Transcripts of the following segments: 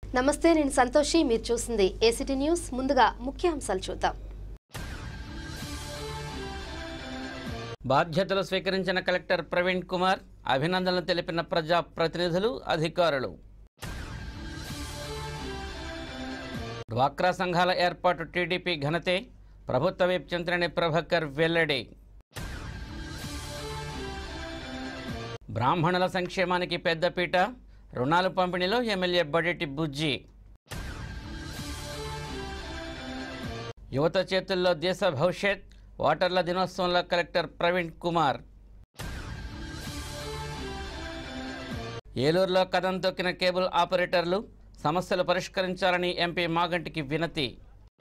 నమస్తే నేను సంతోషి మీరు చూసింది ఏసిటీ న్యూస్ ముందుగా ముఖ్యాంశాలు చూద్దాం బాధ్యతలు స్వీకరించిన కలెక్టర్ ప్రవీణ్ కుమార్ అభినందనలు తెలిపిన ప్రజా ప్రతినిధులు అధికారులు డ్వాక్రా సంఘాల ఏర్పాటు టీడీపీ ఘనతే ప్రభుత్వ విప్ చింతనని ప్రభాకర్ వెల్లడి బ్రాహ్మణుల సంక్షేమానికి పెద్దపీట రుణాలు పంపిణీలో ఎమ్మెల్యే బడేటి బుజ్జి యువత చేతుల్లో దేశ భవిష్యత్ ఓటర్ల దినోత్సవంలో కలెక్టర్ ప్రవీణ్ కుమార్ ఏలూరులో కథం తొక్కిన కేబుల్ ఆపరేటర్లు సమస్యలు పరిష్కరించాలని ఎంపీ మాగంటికి వినతి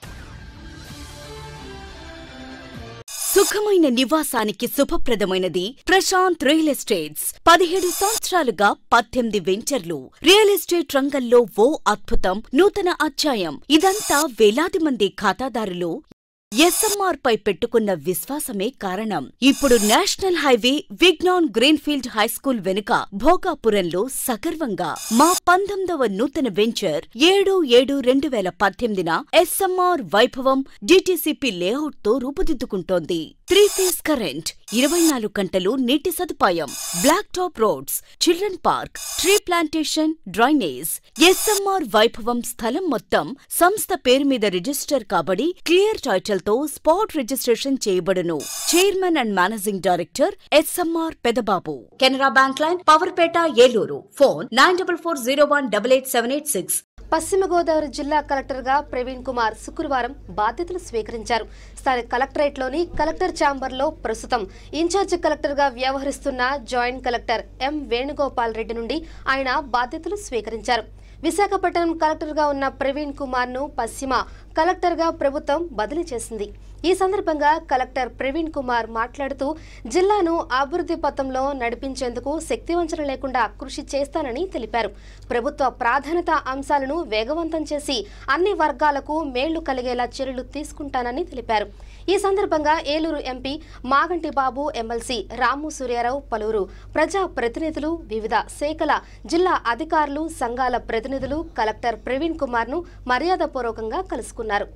సుఖమైన నివాసానికి శుభప్రదమైనది ప్రశాంత్ రియల్ ఎస్టేట్స్ పదిహేడు సంవత్సరాలుగా పద్దెనిమిది వెంచర్లు రియల్ ఎస్టేట్ రంగంలో ఓ అద్భుతం నూతన అధ్యాయం ఇదంతా వేలాది మంది ఖాతాదారులు ఎస్ఎంఆర్ పై పెట్టుకున్న విశ్వాసమే కారణం ఇప్పుడు national highway Vignan greenfield high school వెనుక భోగాపురంలో సగర్వంగా మా పంతొమ్మిదవ నూతన వెంచర్ ఏడు ఏడు రెండు వేల పద్దెనిమిదిన ఎస్ఎంఆర్ వైభవం డిటిసిపి లేఅవుట్ తో రూపుదిద్దుకుంటోంది త్రీ ఫేస్ కరెంట్ ఇరవై నాలుగు గంటలు నీటి సదుపాయం black top roads children park tree plantation drainage SMR Vaibhavam స్థలం మొత్తం సంస్థ పేరు మీద రిజిస్టర్ కాబడి క్లియర్ టైటిల్ తో స్పాట్ రిజిస్ట్రేషన్ చేయబడును chairman and managing director SMR Pedababu Canara bank line Powerpet Eluru phone nine double four zero one double eight seven eight six Paschima Godavari జిల్లా కలెక్టర్గా ప్రవీణ్ కుమార్ శుక్రవారం బాధ్యతలు స్వీకరించారు స్థానిక కలెక్టరేట్లోని కలెక్టర్ ఛాంబర్లో ప్రస్తుతం ఇన్ఛార్జ్ కలెక్టర్గా వ్యవహరిస్తున్న joint collector M Venugopal Reddy నుండి ఆయన బాధ్యతలు స్వీకరించారు విశాఖపట్నం కలెక్టర్గా ఉన్న ప్రవీణ్ కుమార్ను పశ్చిమ కలెక్టర్గా ప్రభుత్వం బదిలీ చేసింది ఈ సందర్భంగా కలెక్టర్ ప్రవీణ్ కుమార్ మాట్లాడుతూ జిల్లాను అభివృద్ధి పథంలో నడిపించేందుకు శక్తివంచన లేకుండా కృషి చేస్తానని తెలిపారు ప్రభుత్వ ప్రాధాన్యత అంశాలను వేగవంతం చేసి అన్ని వర్గాలకు మేళ్లు కలిగేలా చర్యలు తీసుకుంటానని తెలిపారు ఈ సందర్భంగా ఏలూరు ఎంపీ మాగంటి బాబు ఎమ్మెల్సీ రాము సూర్యారావు పలువురు ప్రజా ప్రతినిధులు వివిధ శాఖల జిల్లా అధికారులు సంఘాల ప్రతినిధులు కలెక్టర్ ప్రవీణ్ కుమార్ను మర్యాదపూర్వకంగా కలుసుకున్నారు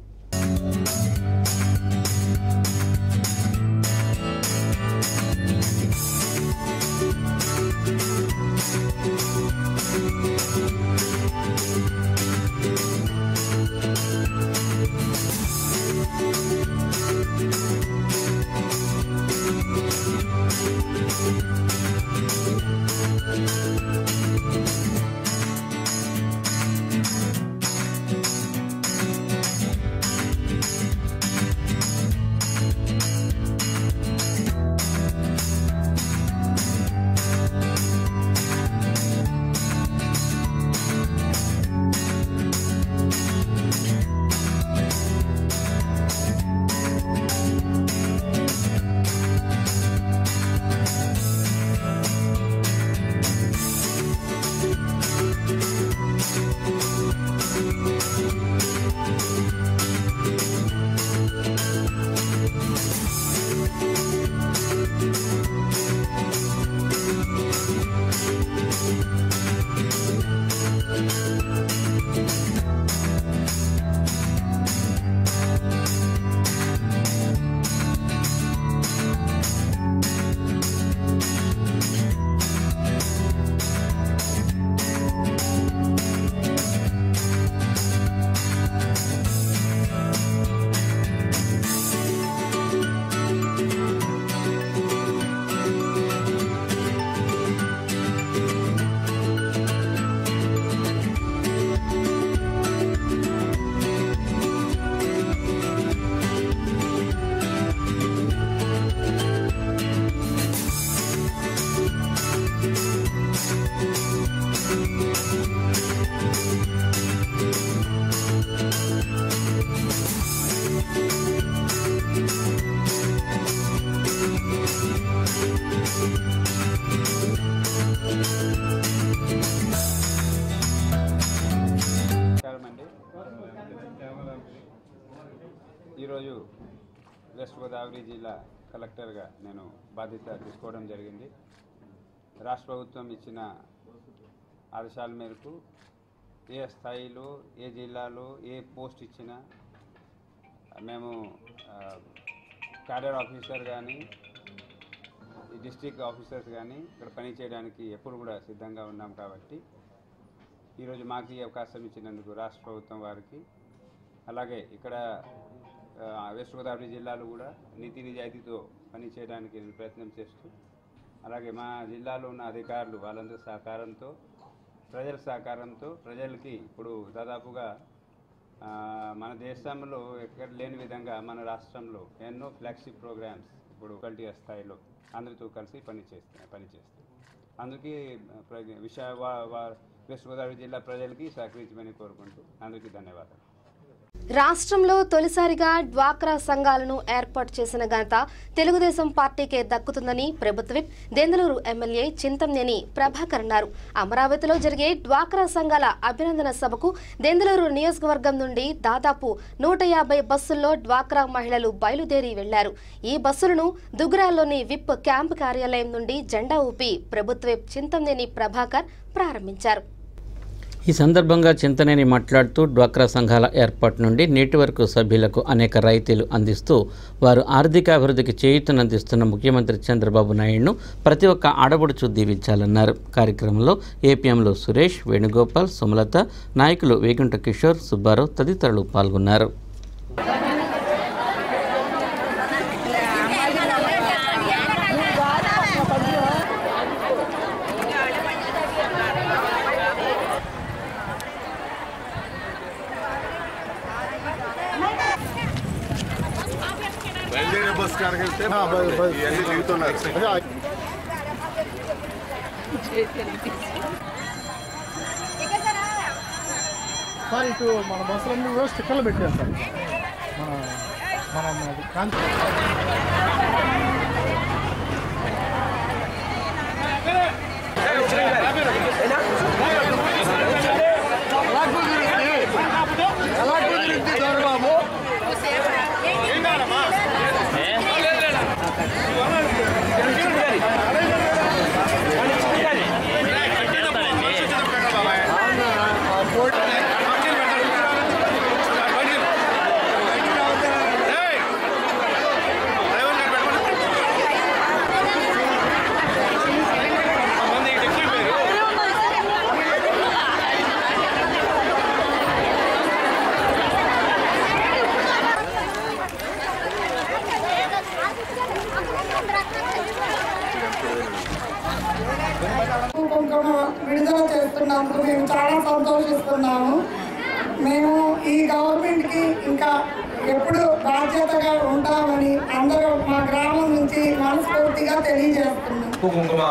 నమస్కారం అండి ఈరోజు వెస్ట్ గోదావరి జిల్లా కలెక్టర్గా నేను బాధ్యత తీసుకోవడం జరిగింది రాష్ట్ర ప్రభుత్వం ఇచ్చిన ఆదేశాల మేరకు ఏ స్థాయిలో ఏ జిల్లాలో ఏ పోస్ట్ ఇచ్చినా మేము క్యాడర్ ఆఫీసర్ కానీ డిస్ట్రిక్ట్ ఆఫీసర్స్ కానీ ఇక్కడ పని చేయడానికి ఎప్పుడు కూడా సిద్ధంగా ఉన్నాం కాబట్టి ఈరోజు మాకు ఈ అవకాశం ఇచ్చినందుకు రాష్ట్ర ప్రభుత్వం వారికి అలాగే ఇక్కడ ఆ, వెస్ట్ గోదావరి జిల్లాలో కూడా నీతి నిజాయితీతో పని చేయడానికి నేను ప్రయత్నం చేస్తూ అలాగే మా జిల్లాలో ఉన్న అధికారులు వాళ్ళందరి సహకారంతో ప్రజల సహకారంతో ప్రజలకి ఇప్పుడు దాదాపుగా ఆ, మన దేశంలో ఎక్కడ లేని విధంగా మన రాష్ట్రంలో ఎన్నో ఫ్లాగ్షిప్ ప్రోగ్రామ్స్ ఇప్పుడు కల్టీ స్థాయిలో అందరితో కలిసి పని చేస్తాయి పని చేస్తాయి అందుకే ప్ర- విశా వా- వా- వెస్ట్ గోదావరి జిల్లా ప్రజలకి సహకరించమని కోరుకుంటూ అందరికీ ధన్యవాదాలు రాష్ట్రంలో తొలిసారిగా డ్వాక్రా సంఘాలను ఏర్పాటు చేసిన ఘనత తెలుగుదేశం పార్టీకే దక్కుతుందని ప్రభుత్వ విప్ దెందులూరు ఎమ్మెల్యే చింతంనేని ప్రభాకర్ అన్నారు అమరావతిలో జరిగే డ్వాక్రా సంఘాల అభినందన సభకు దెందులూరు నియోజకవర్గం నుండి దాదాపు నూట యాభై బస్సుల్లో డ్వాక్రా మహిళలు బయలుదేరి వెళ్లారు ఈ బస్సులను దుగ్రాల్లోని విప్ క్యాంప్ కార్యాలయం నుండి జెండా ఊపి ప్రభుత్వ విప్ చింతంనేని ప్రభాకర్ ప్రారంభించారు ఈ సందర్భంగా చింతనేని మాట్లాడుతూ డ్వాక్రా సంఘాల ఏర్పాటు నుండి నేటి వరకు సభ్యులకు అనేక రాయితీలు అందిస్తూ వారు ఆర్థికాభివృద్ధికి చేయూతనందిస్తున్న ముఖ్యమంత్రి చంద్రబాబు నాయుడును ప్రతి ఒక్క ఆడబడుచు దీవించాలన్నారు కార్యక్రమంలో ఏపీఎంలో సురేష్ వేణుగోపాల్ సుమలత నాయకులు వేగుంట కిషోర్ సుబ్బారావు తదితరులు పాల్గొన్నారు బయలుదేరే బస్ కాడికి వెళ్తే ఇవన్నీ దిగుతున్నారు సార్ ఇటు మన బస్సులన్నీ కూడా స్టిక్కర్లు పెట్టారు సార్ మన మన అది కాంతి కుంకుమ విడుదల చేస్తున్నందుకు మేము చాలా సంతోషిస్తున్నాము మేము ఈ గవర్నమెంట్కి ఇంకా ఎప్పుడు బాధ్యతగా ఉంటామని అందరూ మా గ్రామం నుంచి మనస్ఫూర్తిగా తెలియజేస్తున్నాం కుంకుమ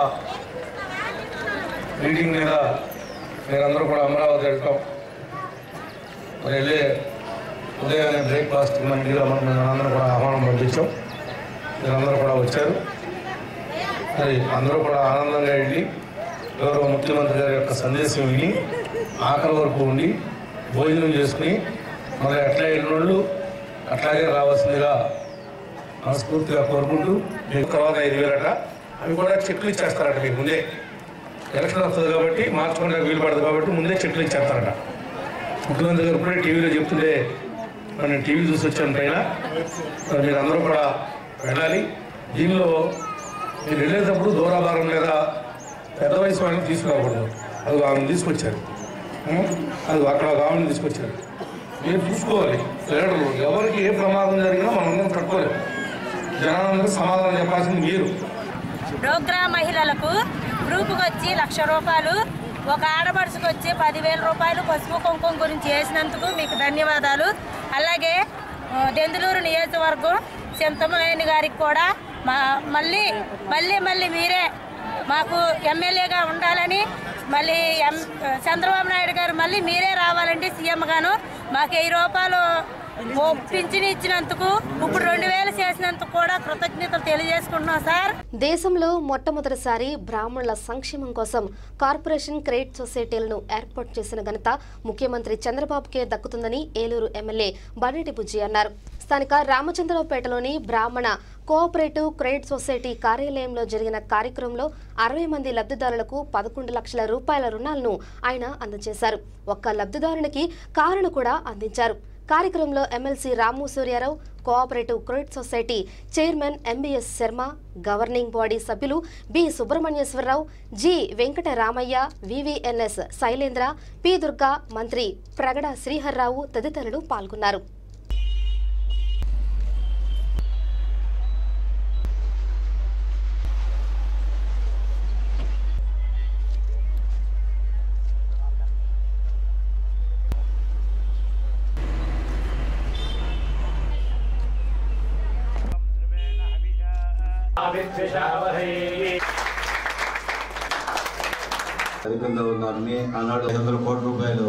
మీటింగ్ మీద మీరందరూ కూడా అమరావతి వెళ్ళటం మరి వెళ్ళే ఉదయాన్నే బ్రేక్ఫాస్ట్ మన ఇంటిలో మనం అందరూ కూడా ఆహ్వానం పంపించాం మీరందరూ కూడా వచ్చారు మరి అందరూ కూడా ఆనందంగా వెళ్ళి గౌరవ ముఖ్యమంత్రి గారి యొక్క సందేశం విని ఆఖరి వరకు ఉండి భోజనం చేసుకుని మరి అట్లా వెళ్ళినోళ్ళు అట్లాగే రావాల్సిందిగా మనస్ఫూర్తిగా కోరుకుంటూ మీకు తర్వాత ఐదు వేలట అవి కూడా చెక్లు ఇచ్చేస్తారట మీకు ముందే ఎలక్షన్ వస్తుంది కాబట్టి మార్చుకుంటే వీలు పడదు కాబట్టి ముందే చెక్లు ఇచ్చేస్తారట ముఖ్యమంత్రి గారు ఇప్పుడే టీవీలో చెప్తుంటే మరి నేను టీవీ చూసి వచ్చాను పైన మరి మీరు అందరూ కూడా వెళ్ళాలి దీనిలో మీరు వెళ్ళేటప్పుడు దూరాభారం లేదా పెద్ద వయసు వాళ్ళని తీసుకురాకూడదు అది ఆమెను తీసుకొచ్చారు ఉం? అది అక్కడ ఒక ఆమెను తీసుకొచ్చారు మీరు చూసుకోవాలి లీడర్లు ఎవరికి ఏ ప్రమాదం జరిగినా మనందరం తట్టుకోలేము జనాలందరూ సమాధానం చెప్పాల్సింది మీరు డోగ్రా మహిళలకు గ్రూపుకి వచ్చి లక్ష రూపాయలు ఒక ఆడపడుచుకు వచ్చి పదివేల రూపాయలు పసుపు కుంకుమ గురించి వేసినందుకు మీకు ధన్యవాదాలు అలాగే ఆ, దెందులూరు నియోజకవర్గం చింతమనేని గారికి కూడా మా మళ్ళీ మళ్ళీ మళ్ళీ మీరే మాకు ఎమ్మెల్యేగా ఉండాలని మళ్ళీ ఎం చంద్రబాబు నాయుడు గారు మళ్ళీ మీరే రావాలండి సీఎం గాను మాకు వెయ్యి రూపాయలు ఓ పింఛన్ ఇచ్చినందుకు ఇప్పుడు రెండు వేలు చేసినందుకు కూడా కృతజ్ఞతలు తెలియజేసుకుంటున్నాం సార్ దేశంలో మొట్టమొదటిసారి బ్రాహ్మణుల సంక్షేమం కోసం కార్పొరేషన్ క్రెడిట్ సొసైటీలను ఏర్పాటు చేసిన ఘనత ముఖ్యమంత్రి చంద్రబాబుకే దక్కుతుందని ఏలూరు ఎమ్మెల్యే బండెటి బుజ్జి అన్నారు స్థానిక రామచంద్రరావుపేటలోని బ్రాహ్మణ కోఆపరేటివ్ క్రెడిట్ సొసైటీ కార్యాలయంలో జరిగిన కార్యక్రమంలో అరవై మంది లబ్ధిదారులకు పదకొండు లక్షల రూపాయల రుణాలను ఆయన అందజేశారు ఒక్క లబ్ధిదారునికి కారును కూడా అందించారు కార్యక్రమంలో MLC Ramu Suryarao cooperative credit society chairman MBS Sharma governing body సభ్యులు B Subrahmanyeswararao G Venkataramayya VVNS Sailendra P Durga Mantri Pragada Srihar Rao తదితరులు పాల్గొన్నారు అధికంగా ఉన్నారని ఆనాడు ఐదు వందల కోట్ల రూపాయలు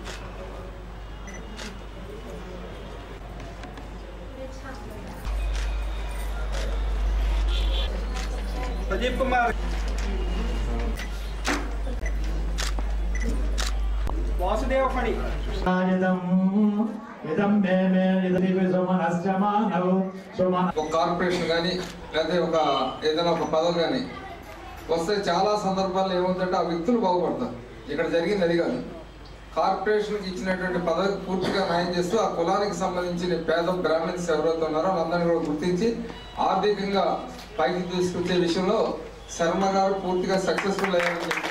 ప్రదీప్ కుమార్ వాసుదేవ ఫణి ఒక కార్పొరేషన్ కానీ లేదా ఒక ఏదైనా ఒక పదవి కానీ వస్తే చాలా సందర్భాల్లో ఏమవుతుందంటే ఆ వ్యక్తులు బాగుపడతారు ఇక్కడ జరిగింది అది కాదు కార్పొరేషన్కి ఇచ్చినటువంటి పదవికి పూర్తిగా న్యాయం చేస్తూ ఆ కులానికి సంబంధించిన పేద బ్రాహ్మణ్స్ ఎవరైతే ఉన్నారో వాళ్ళందరినీ కూడా గుర్తించి ఆర్థికంగా పైకి తీసుకొచ్చే విషయంలో శర్మ గారు పూర్తిగా సక్సెస్ఫుల్ అయ్యారని చెప్పి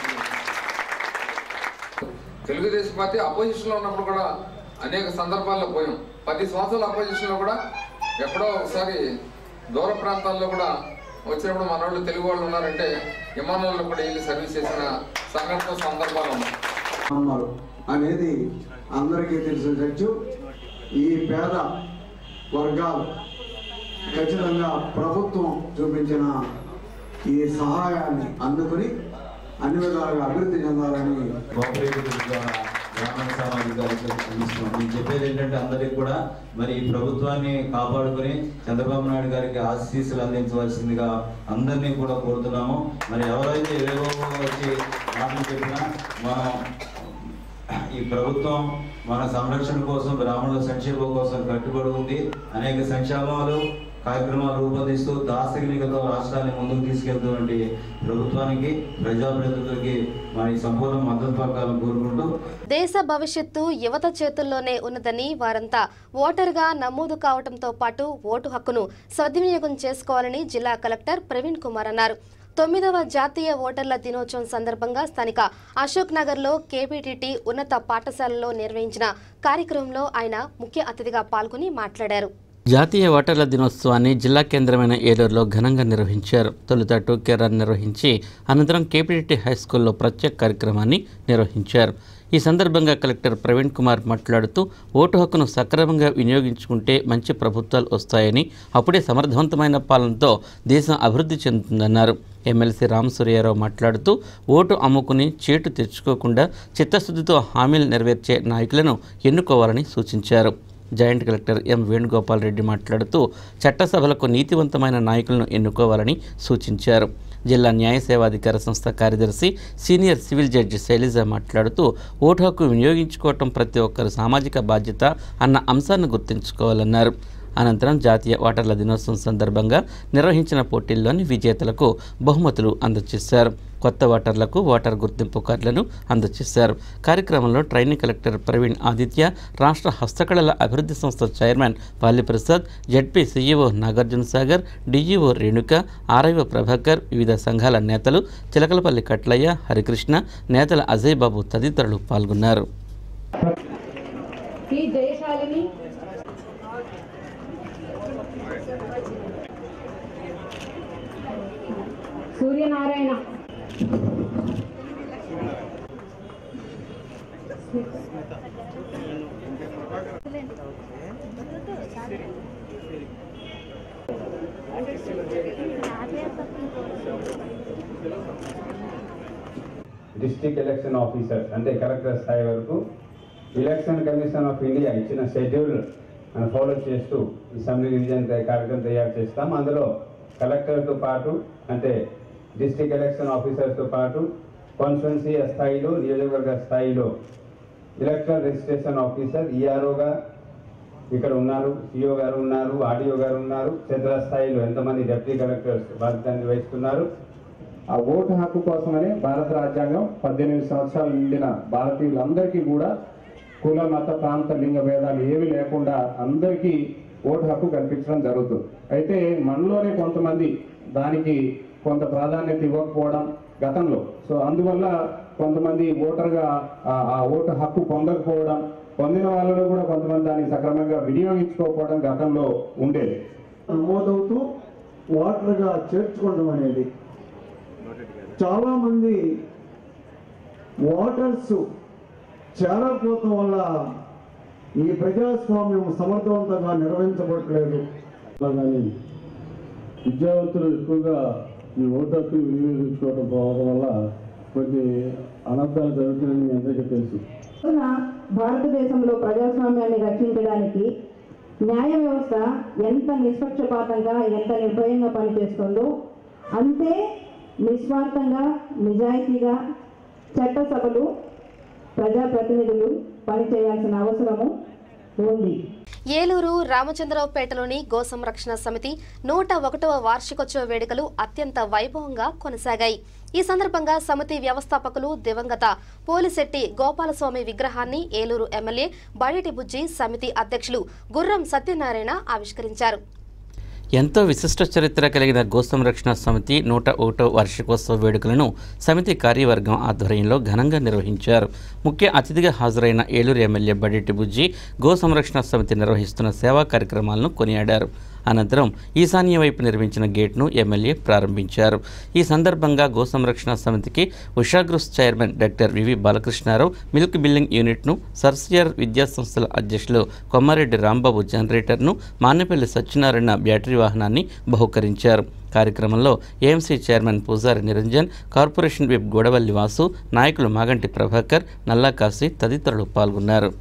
తెలుగుదేశం పార్టీ అపోజిషన్లో ఉన్నప్పుడు కూడా అనేక సందర్భాల్లో పోయాం పది సంవత్సరాల అపోజిషన్లో కూడా ఎప్పుడో ఒకసారి దూర ప్రాంతాల్లో కూడా వచ్చినప్పుడు మన వాళ్ళు తెలుగు వాళ్ళు ఉన్నారంటే విమానాల్లో కూడా వెళ్ళి సర్వీస్ చేసిన సంఘటన సందర్భాలు ఉన్నాయి అన్నారు అనేది అందరికీ తెలిసిన సత్యం ఈ పేద వర్గాలు ఖచ్చితంగా ప్రభుత్వం చూపించిన ఈ సహాయాన్ని అందుకుని అన్ని విధాలుగా అభివృద్ధి చెందాలని కోఆపరేటివ్ ద్వారా గ్రామీణ సామాజిక కార్యక్రమం అందిస్తున్నాం నేను చెప్పేది ఏంటంటే అందరికీ కూడా మరి ఈ ప్రభుత్వాన్ని కాపాడుకొని చంద్రబాబు నాయుడు గారికి ఆశీస్సులు అందించవలసిందిగా అందరినీ కూడా కోరుతున్నాము మరి ఎవరైతే ఏవేవో వచ్చి మాటలు చెప్పినా మనం ఈ ప్రభుత్వం మన సంరక్షణ కోసం బ్రాహ్మణుల సంక్షేమం కోసం కట్టుబడి ఉంది అనేక సంక్షేమాలు కార్యక్రమాలు రూపొందిస్తూ దార్శనికతో రాష్ట్రాన్ని ముందుకు తీసుకెళ్తున్నటువంటి ప్రభుత్వానికి ప్రజాప్రతినిధులకి మరి సంపూర్ణ మద్దతు పలకాలని కోరుకుంటూ దేశ భవిష్యత్తు యువత చేతుల్లోనే ఉన్నదని వారంతా ఓటరుగా నమోదు కావడంతో పాటు ఓటు హక్కును సద్వినియోగం చేసుకోవాలని జిల్లా కలెక్టర్ ప్రవీణ్ కుమార్ అన్నారు తొమ్మిదవ జాతీయ ఓటర్ల దినోత్సవం సందర్భంగా స్థానిక అశోక్ నగర్లో కేపీటీటీ ఉన్నత పాఠశాలలో నిర్వహించిన కార్యక్రమంలో ఆయన ముఖ్య అతిథిగా పాల్గొని మాట్లాడారు జాతీయ ఓటర్ల దినోత్సవాన్ని జిల్లా కేంద్రమైన ఏలూరులో ఘనంగా నిర్వహించారు తొలుత టూకే రన్ నిర్వహించి అనంతరం కేపీటీ హై స్కూల్లో ప్రత్యేక కార్యక్రమాన్ని నిర్వహించారు ఈ సందర్భంగా కలెక్టర్ ప్రవీణ్ కుమార్ మాట్లాడుతూ ఓటు హక్కును సక్రమంగా వినియోగించుకుంటే మంచి ప్రభుత్వాలు వస్తాయని అప్పుడే సమర్థవంతమైన పాలనతో దేశం అభివృద్ధి చెందుతుందన్నారు ఎమ్మెల్సీ రామ్ సూర్యారావు మాట్లాడుతూ ఓటు అమ్ముకుని చేటు తెచ్చుకోకుండా చిత్తశుద్ధితో హామీలు నెరవేర్చే నాయకులను ఎన్నుకోవాలని సూచించారు joint collector M Venugopal Reddy మాట్లాడుతూ చట్టసభలకు నీతివంతమైన నాయకులను ఎన్నుకోవాలని సూచించారు జిల్లా న్యాయ సేవాధికార సంస్థ కార్యదర్శి సీనియర్ సివిల్ జడ్జి శైలజ మాట్లాడుతూ ఓటు హక్కు వినియోగించుకోవటం ప్రతి ఒక్కరు సామాజిక బాధ్యత అన్న అంశాన్ని గుర్తుంచుకోవాలన్నారు అనంతరం జాతీయ ఓటర్ల దినోత్సవం సందర్భంగా నిర్వహించిన పోటీల్లోని విజేతలకు బహుమతులు అందజేశారు కొత్త ఓటర్లకు ఓటర్ గుర్తింపు కార్డులను అందజేశారు కార్యక్రమంలో ట్రైనింగ్ కలెక్టర్ ప్రవీణ్ ఆదిత్య రాష్ట్ర హస్తకళల అభివృద్ధి సంస్థ chairman Valliprasad ZP CEO Nagarjuna Sagar DEO Renuka RIO Prabhakar వివిధ సంఘాల నేతలు చిలకలపల్లి కట్లయ్య హరికృష్ణ నేతల అజయ్ బాబు తదితరులు పాల్గొన్నారు ఈ Jayashalini Suryanarayana district election officer అంటే కలెక్టర్ స్థాయి వరకు ఎలక్షన్ కమిషన్ ఆఫ్ ఇండియా ఇచ్చిన షెడ్యూల్ మనం ఫాలో చేస్తూ ఈ అసెంబ్లీ డివిజన్ కార్యక్రమం తయారు చేస్తాం అందులో కలెక్టర్తో పాటు అంటే డిస్ట్రిక్ట్ ఎలక్షన్ ఆఫీసర్తో పాటు కాన్స్టిట్యున్సీ స్థాయిలో నియోజకవర్గ స్థాయిలో ఎలక్ట్రల్ రిజిస్ట్రేషన్ ఆఫీసర్ ఈఆర్ఓగా ఇక్కడ ఉన్నారు సిఓ గారు ఉన్నారు ఆర్డీఓ గారు ఉన్నారు క్షేత్ర స్థాయిలో ఎంతమంది డిప్యూటీ కలెక్టర్స్ బాధ్యతను వహిస్తున్నారు ఆ ఓటు హక్కు కోసమని భారత రాజ్యాంగం పద్దెనిమిది సంవత్సరాలు నిండిన భారతీయులందరికీ కూడా కుల మత ప్రాంత లింగ భేదాలు ఏవి లేకుండా అందరికీ ఓటు హక్కు కల్పించడం జరుగుతుంది అయితే మనలోనే కొంతమంది దానికి కొంత ప్రాధాన్యత ఇవ్వకపోవడం గతంలో సో అందువల్ల కొంతమంది ఓటర్గా ఆ- ఆ ఓటు హక్కు పొందకపోవడం పొందిన వాళ్ళలో కూడా కొంతమంది దాన్ని సక్రమంగా వినియోగించుకోకపోవడం గతంలో ఉండేది నమోదవుతూ ఓటర్గా చేర్చుకోవడం అనేది చాలా మంది ఓటర్స్ చేరకపోవటం వల్ల ఈ ప్రజాస్వామ్యం సమర్థవంతంగా నిర్వహించబడట్లేదు కానీ విద్యావంతులు ఎక్కువగా ఈ ఓటు హక్కును వినియోగించుకోవడం పోవడం వల్ల కొన్ని అనర్థాలు జరుగుతున్నాయని మీ అందరికీ తెలుసు రోజున భారతదేశంలో ప్రజాస్వామ్యాన్ని రక్షించడానికి న్యాయ వ్యవస్థ ఎంత నిష్పక్షపాతంగా ఎంత నిర్భయంగా పనిచేస్తుందో అంతే నిస్వార్థంగా నిజాయితీగా చట్టసభలు ప్రజాప్రతినిధులు పనిచేయాల్సిన అవసరము ఉంది ఏలూరు రామచంద్రరావుపేటలోని గో సంరక్షణ సమితి నూట ఒకటవ వార్షికోత్సవ వేడుకలు అత్యంత వైభవంగా కొనసాగాయి ఈ సందర్భంగా సమితి వ్యవస్థాపకులు దివంగత పోలిశెట్టి గోపాలస్వామి విగ్రహాన్ని ఏలూరు ఎమ్మెల్యే బడిటి బుజ్జి సమితి అధ్యక్షులు గుర్రం సత్యనారాయణ ఆవిష్కరించారు ఎంతో విశిష్ట చరిత్ర కలిగిన గో సంరక్షణ సమితి నూట ఒకటో వార్షికోత్సవ వేడుకలను సమితి కార్యవర్గం ఆధ్వర్యంలో ఘనంగా నిర్వహించారు ముఖ్య అతిథిగా హాజరైన ఏలూరు ఎమ్మెల్యే బడెట్టి బుజ్జి గో సంరక్షణ సమితి నిర్వహిస్తున్న సేవా కార్యక్రమాలను కొనియాడారు అనంతరం ఈశాన్య వైపు నిర్మించిన గేట్ను ఎమ్మెల్యే ప్రారంభించారు ఈ సందర్భంగా గో సంరక్షణ సమితికి ఉషాగ్రూస్ chairman doctor VV Balakrishnarao milk billing యూనిట్ను సర్సియర్ విద్యా సంస్థల అధ్యక్షులు కొమ్మారెడ్డి రాంబాబు జనరేటర్ను మానేపల్లి సత్యనారాయణ బ్యాటరీ వాహనాన్ని బహుకరించారు కార్యక్రమంలో AMC chairman Pujari Niranjan corporation whip Godavalli Vasu నాయకులు మాగంటి ప్రభాకర్ నల్లాకాశి తదితరులు పాల్గొన్నారు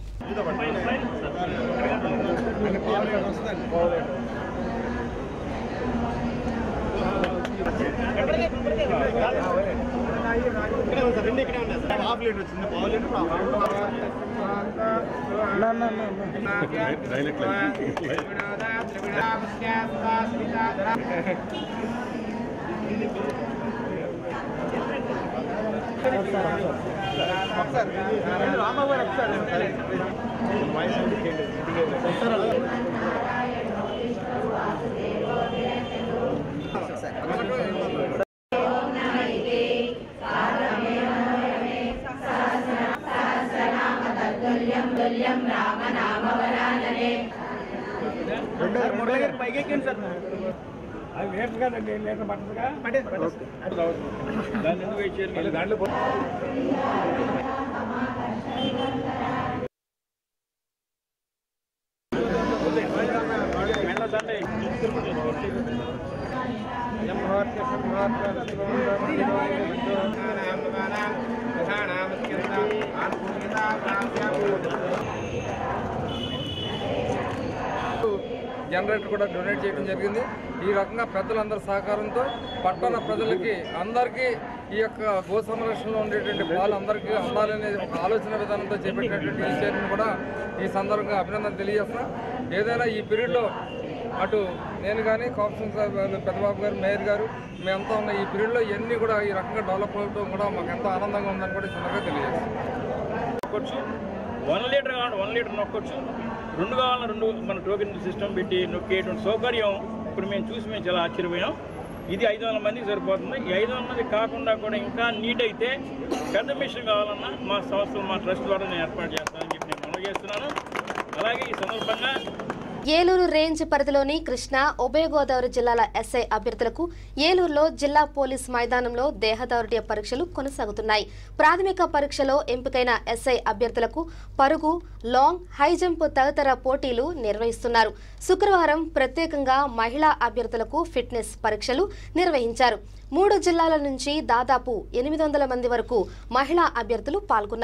జనరేటర్ కూడా డొనేట్ చేయడం జరిగింది ఈ రకంగా పెద్దలందరి సహకారంతో పట్టణ ప్రజలకి అందరికీ ఈ యొక్క గో సంరక్షణలో ఉండేటువంటి పాలు అందరికీ అందాలనే ఒక ఆలోచన విధానంతో చేపట్టినటువంటి ఈ చర్యను కూడా ఈ సందర్భంగా అభినందన తెలియజేస్తున్నా ఏదైనా ఈ పీరియడ్లో అటు నేను కానీ కాన్ఫరెన్స్ పెద్దబాబు గారు మేయర్ గారు మేమంతా ఉన్న ఈ పీరియడ్లో ఇవన్నీ కూడా ఈ రకంగా డెవలప్ అవడం కూడా మాకు ఎంతో ఆనందంగా ఉందని కూడా ఈ సందర్భంగా తెలియజేస్తాం నొక్కొచ్చు వన్ లీటర్ కావాలి వన్ లీటర్ నొక్కొచ్చు రెండు కావాలన్నా రెండు మన టోకెన్ సిస్టమ్ పెట్టి నొక్కేటువంటి సౌకర్యం ఇప్పుడు మేము చూసి మేము చాలా ఆశ్చర్యపోయాం ఇది ఐదు వందల మందికి సరిపోతుంది ఈ ఐదు వందల మంది కాకుండా కూడా ఇంకా నీట్ అయితే పెద్ద మిషన్ కావాలన్నా మా సంస్థలు మా ట్రస్ట్ ద్వారా నేను ఏర్పాటు చేస్తానని చెప్పి నేను మనవి చేస్తున్నాను అలాగే ఈ సందర్భంగా ఏలూరు రేంజ్ పరిధిలోని కృష్ణా ఉభయ గోదావరి జిల్లాల ఎస్ఐ అభ్యర్థులకు ఏలూరులో జిల్లా పోలీస్ మైదానంలో దేహదారుఢ్య పరీక్షలు కొనసాగుతున్నాయి ప్రాథమిక పరీక్షలో ఎంపికైన ఎస్ఐ అభ్యర్థులకు పరుగు లాంగ్ హై జంప్ తదితర పోటీలు నిర్వహిస్తున్నారు శుక్రవారం ప్రత్యేకంగా మహిళా అభ్యర్థులకు ఫిట్నెస్ పరీక్షలు నిర్వహించారు మూడు జిల్లాల నుంచి దాదాపు ఎనిమిది వందల మంది వరకు మహిళా అభ్యర్థులు పాల్గొన్నారు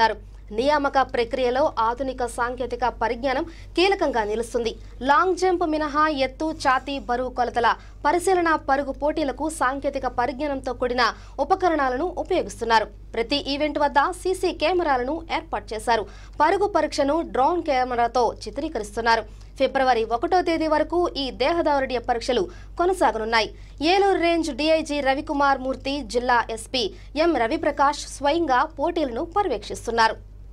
నియామక ప్రక్రియలో ఆధునిక సాంకేతిక పరిజ్ఞానం కీలకంగా నిలుస్తుంది లాంగ్ జంప్ మినహా ఎత్తు ఛాతీ బరువు కొలతల పరిశీలన పరుగు పోటీలకు సాంకేతిక పరిజ్ఞానంతో కూడిన ఉపకరణాలను ఉపయోగిస్తున్నారు ప్రతి ఈవెంట్ వద్ద సీసీ కెమెరాలను ఏర్పాటు చేశారు పరుగు పరీక్షను డ్రోన్ కెమెరాతో చిత్రీకరిస్తున్నారు ఫిబ్రవరి ఒకటో తేదీ వరకు ఈ దేహదారుడ్య పరీక్షలు కొనసాగనున్నాయి ఏలూరు రేంజ్ డీఐజీ రవికుమార్ మూర్తి జిల్లా ఎస్పీ ఎం రవిప్రకాష్ స్వయంగా పోటీలను పర్యవేక్షిస్తున్నారు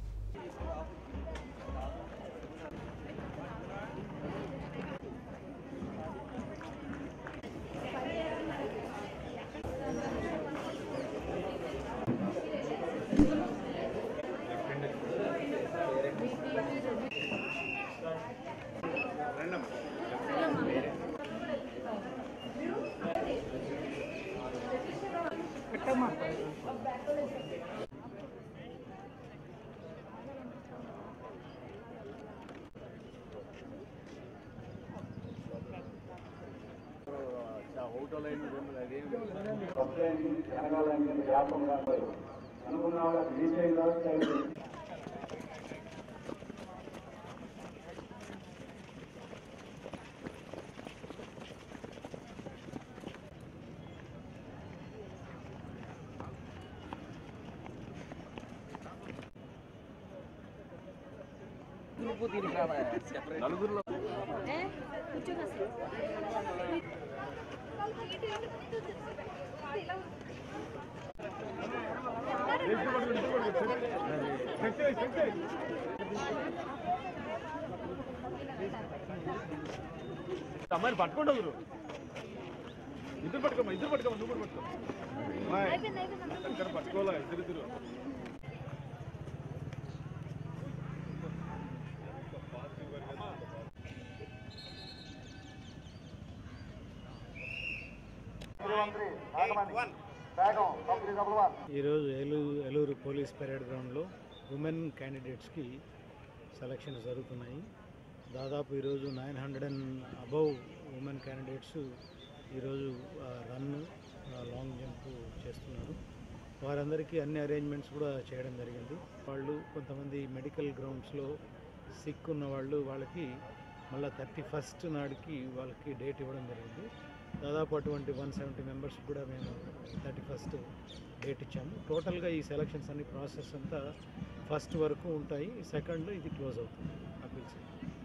నలుగురిలో అమ్మాయిని పట్టుకోండి ఎవరు ఇద్దరు పట్టుకోమా ఇద్దరు పట్టుకోమా నువ్వు కూడా పట్టుకో అమ్మాయి, చక్కర పట్టుకోవాలా ఇద్దరు ఇద్దరు ఈరోజు ఏలూరు ఏలూరు పోలీస్ పెరేడ్ గ్రౌండ్లో ఉమెన్ క్యాండిడేట్స్కి సెలక్షన్స్ జరుగుతున్నాయి దాదాపు ఈరోజు nine hundred and above women candidates ఈరోజు రన్ లాంగ్ జంప్ చేస్తున్నారు వారందరికీ అన్ని అరేంజ్మెంట్స్ కూడా చేయడం జరిగింది వాళ్ళు కొంతమంది మెడికల్ గ్రౌండ్స్లో సిక్ ఉన్న వాళ్ళు వాళ్ళకి మళ్ళీ థర్టీ ఫస్ట్ నాటికి వాళ్ళకి డేట్ ఇవ్వడం జరిగింది దాదాపు అటువంటి వన్ సెవెంటీ మెంబర్స్ కూడా మేము థర్టీ ఫస్ట్ డేట్ ఇచ్చాము టోటల్గా ఈ సెలక్షన్స్ అన్ని ప్రాసెస్ అంతా ఫస్ట్ వరకు ఉంటాయి సెకండ్ ఇది క్లోజ్ అవుతుంది అప్పీల్స్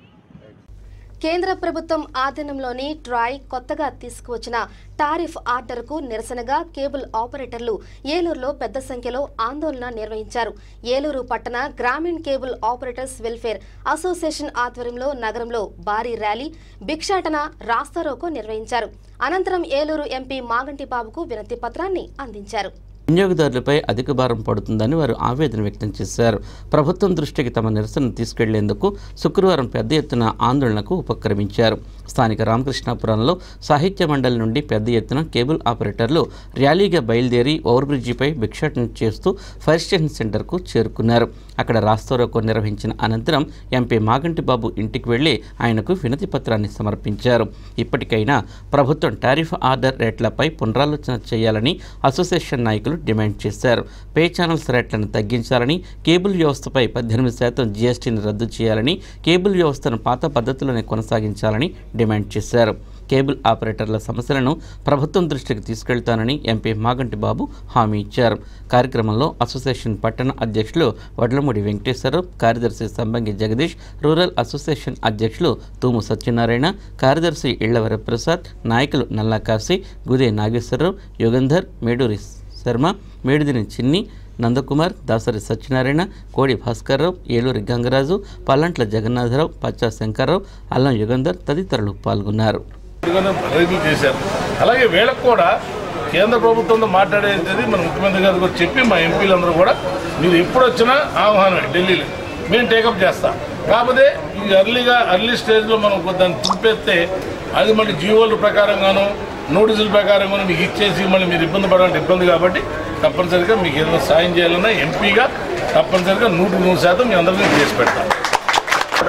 కేంద్ర ప్రభుత్వం ఆధీనంలోని ట్రాయ్ కొత్తగా తీసుకువచ్చిన టారిఫ్ ఆర్డర్కు నిరసనగా కేబుల్ ఆపరేటర్లు ఏలూరులో పెద్ద సంఖ్యలో ఆందోళన నిర్వహించారు ఏలూరు పట్టణ గ్రామీణ కేబుల్ ఆపరేటర్స్ వెల్ఫేర్ అసోసియేషన్ ఆధ్వర్యంలో నగరంలో భారీ ర్యాలీ భిక్షాటన రాస్తారోకో నిర్వహించారు అనంతరం ఏలూరు ఎంపీ మాగంటి బాబుకు వినతి పత్రాన్ని అందించారు వినియోగదారులపై అధిక భారం పడుతుందని వారు ఆవేదన వ్యక్తం చేశారు ప్రభుత్వం దృష్టికి తమ నిరసన తీసుకెళ్లేందుకు శుక్రవారం పెద్ద ఎత్తున ఆందోళనకు ఉపక్రమించారు స్థానిక రామకృష్ణాపురంలో సాహిత్య మండలి నుండి పెద్ద ఎత్తున కేబుల్ ఆపరేటర్లు ర్యాలీగా బయలుదేరి ఓవర్ బ్రిడ్జిపై భిక్షాటన చేస్తూ ఫైర్ స్టేషన్ సెంటర్కు చేరుకున్నారు అక్కడ రాస్తారోకో నిర్వహించిన అనంతరం ఎంపీ మాగంటి బాబు ఇంటికి వెళ్లి ఆయనకు వినతి పత్రాన్ని సమర్పించారు ఇప్పటికైనా ప్రభుత్వం టారిఫ్ ఆర్డర్ రేట్లపై పునరాలోచన చేయాలని అసోసియేషన్ నాయకులు డిమాండ్ చేశారు పే ఛానల్స్ రేట్లను తగ్గించాలని కేబుల్ వ్యవస్థపై పద్దెనిమిది శాతం జీఎస్టీని రద్దు చేయాలని కేబుల్ వ్యవస్థను పాత పద్ధతిలోనే కొనసాగించాలని డిమాండ్ చేశారు కేబుల్ ఆపరేటర్ల సమస్యలను ప్రభుత్వం దృష్టికి తీసుకెళ్తానని ఎంపీ మాగంటి బాబు హామీ ఇచ్చారు కార్యక్రమంలో అసోసియేషన్ పట్టణ అధ్యక్షులు వడ్లమూడి వెంకటేశ్వరరావు కార్యదర్శి సంబంగి జగదీష్ రూరల్ అసోసియేషన్ అధ్యక్షులు తూము సత్యనారాయణ కార్యదర్శి ఇళ్లవర ప్రసాద్ నాయకులు నల్లా కాశీ గుదే నాగేశ్వరరావు యుగంధర్ మేడూరి శర్మ మేడిదిని చిన్ని నందకుమార్ దాసరి సత్యనారాయణ కోడి భాస్కర్రావు ఏలూరి గంగరాజు పల్లంట్ల జగన్నాథరావు పచ్చా శంకర్రావు అల్లం యుగంధర్ తదితరులు పాల్గొన్నారు రైతులు చేశారు అలాగే వీళ్ళకు కూడా కేంద్ర ప్రభుత్వంతో మాట్లాడేది మన ముఖ్యమంత్రి గారు కూడా చెప్పి మా ఎంపీలందరూ కూడా మీరు ఎప్పుడు వచ్చినా ఆహ్వానమే ఢిల్లీలో మేము టేకప్ చేస్తాం కాకపోతే ఈ అర్లీగా అర్లీ స్టేజ్లో మనం దాన్ని తిప్పేస్తే అది మళ్ళీ జీవోల ప్రకారంగాను నోటీసుల ప్రకారంగాను మీకు ఇచ్చేసి మళ్ళీ మీరు ఇబ్బంది పడాలంటే ఇబ్బంది కాబట్టి తప్పనిసరిగా మీకు ఏదైనా సాయం చేయాలన్నా ఎంపీగా తప్పనిసరిగా నూటికి నూరు శాతం మీ అందరికీ చేసి పెడతాం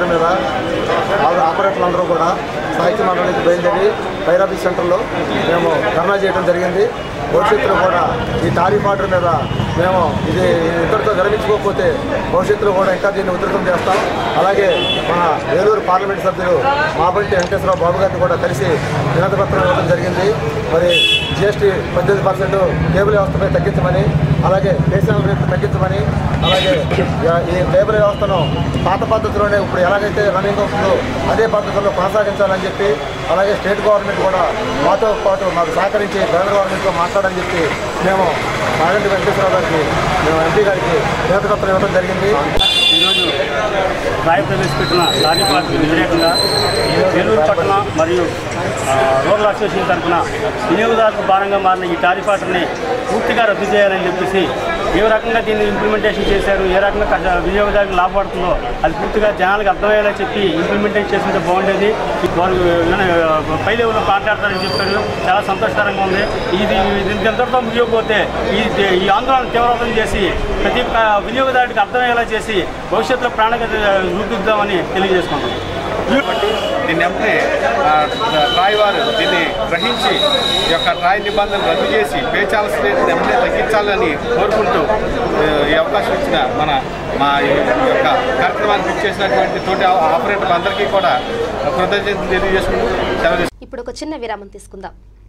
ఆర్డర్ మీద ఆ- ఆపరేటర్లు అందరూ కూడా సాహిత్య మండలికి బయలుదేరి ఫైర్ ఆఫీస్ సెంటర్లో మేము ధర్నా చేయడం జరిగింది భవిష్యత్తులో కూడా ఈ తారీఫ్ ఆర్డర్ మీద మేము ఇది ఇద్దరితో విరమించుకోకపోతే భవిష్యత్తులో కూడా ఇంకా దీన్ని ఉధృతం చేస్తాం అలాగే మన ఏలూరు పార్లమెంట్ సభ్యులు మాబంటి వెంకటేశ్వరరావు బాబు గారిని కూడా కలిసి వినతి పత్రం ఇవ్వడం జరిగింది మరి జిఎస్టీ పద్దెనిమిది పర్సెంట్ కేబుల్ వ్యవస్థపై తగ్గించమని అలాగే దేశాల రేట్లు తగ్గించమని అలాగే ఈ కేబుల్ వ్యవస్థను పాత పద్ధతిలోనే ఇప్పుడు ఎలాగైతే రన్నింగ్ అవుతుందో అదే పద్ధతిలో కొనసాగించాలని చెప్పి అలాగే స్టేట్ గవర్నమెంట్ కూడా మాతో పాటు మాకు సహకరించి కేంద్ర గవర్నమెంట్తో మాట్లాడని చెప్పి మేము మాగంటి వెంకటేశ్వరరావు గారికి మేము ఎంపీ గారికి వినతి పత్రం ఇవ్వడం జరిగింది ఈరోజు రాయి ప్రవేశపెట్టిన లారీ పార్టీ వ్యతిరేకంగా నెల్లూరు పట్టణ మరియు ఆ, రూరల్ అసోసియేషన్ తరఫున వినియోగదారులకు భారంగా మారిన ఈ టారిఫ్ ఆర్డర్ని పూర్తిగా రద్దు చేయాలని చెప్పేసి ఏ రకంగా దీన్ని ఇంప్లిమెంటేషన్ చేశారు ఏ రకంగా కష్ట- వినియోగదారులకు లాభపడుతుందో అది పూర్తిగా జనాలకు అర్థమయ్యేలా చెప్పి ఇంప్లిమెంటేషన్ చేస్తుంటే బాగుండేది వారు ఆ, పై లెవెల్లో మాట్లాడతారని చెప్పారు చాలా సంతోషకరంగా ఉంది ఇది దీనికి ఎంతటితో ముగియకపోతే ఈ ఈ ఆందోళన తీవ్రతరం చేసి ప్రతి ఒక్క వినియోగదారుడికి అర్థమయ్యేలా చేసి భవిష్యత్తులో ప్రాణగతి రూపిద్దామని తెలియజేసుకుంటాం కాబట్టి దీన్ని వెంటనే ఆ, ట్రాయ్ వారు దీన్ని గ్రహించి ఈ యొక్క ట్రాయ్ నిబంధనలు రద్దు చేసి పేచాల్స్ రేటుని వెంటనే తగ్గించాలని కోరుకుంటూ ఆ, ఈ అవకాశం ఇచ్చిన మన మా ఈ యొక్క కార్యక్రమానికి ఇచ్చేసినటువంటి తోటి ఆపరేటర్లందరికీ కూడా కృతజ్ఞతలు తెలియజేసుకుంటూ సెలవు ఇప్పుడు ఒక చిన్న విరామం తీసుకుందాం